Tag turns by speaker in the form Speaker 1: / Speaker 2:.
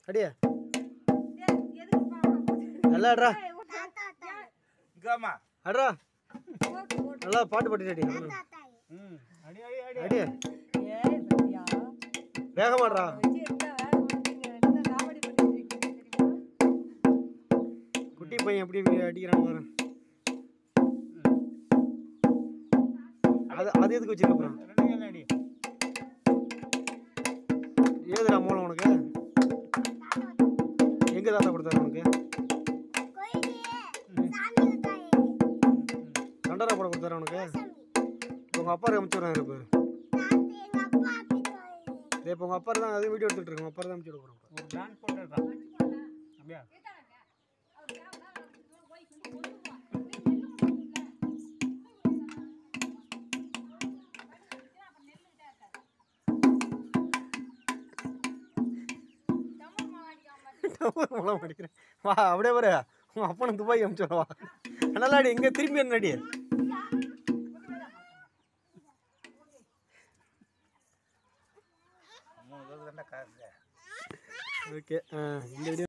Speaker 1: அடியே நல்லா அட்ரா
Speaker 2: இங்கம்மா
Speaker 1: அட்ரா நல்லா பாட்டு பாட்டு அடி
Speaker 2: ம் அடி அடி அடி
Speaker 1: அடியே வேகமாட்றா குட்டி பையன் எப்படி அடிக்கிறான் பாரு அது அது எதுக்கு வச்சிருக்க அப்புறம்
Speaker 2: ரெண்டு கையில அடி
Speaker 1: ஏதுடா மூலம் உனக்கு எங்க தாத்தா கொடுத்தாரு உனக்கு கண்டரா படம் கொடுத்தாரு உனக்கு இப்ப உங்க அப்பா அமுச்சு விடுறாங்க இப்போ இப்போ உங்க அப்பா தான் அது வீடியோ எடுத்துட்டு இருக்கு உங்க அப்பா தான் அமுச்சு விட போறோம்
Speaker 2: ஒரு டான்ஸ் போட்டுருக்கான் அப்படியா
Speaker 1: மூலம் அடிக்கிறேன் வா அப்படியே பாரு உங்க அப்பனை துபாய் அமுச்சு விட வா நல்லா அடி இங்க திரும்பி என்ன அடி
Speaker 2: மூணு பேருக்கு தானே காசு
Speaker 1: ஓகே இந்த வீடியோ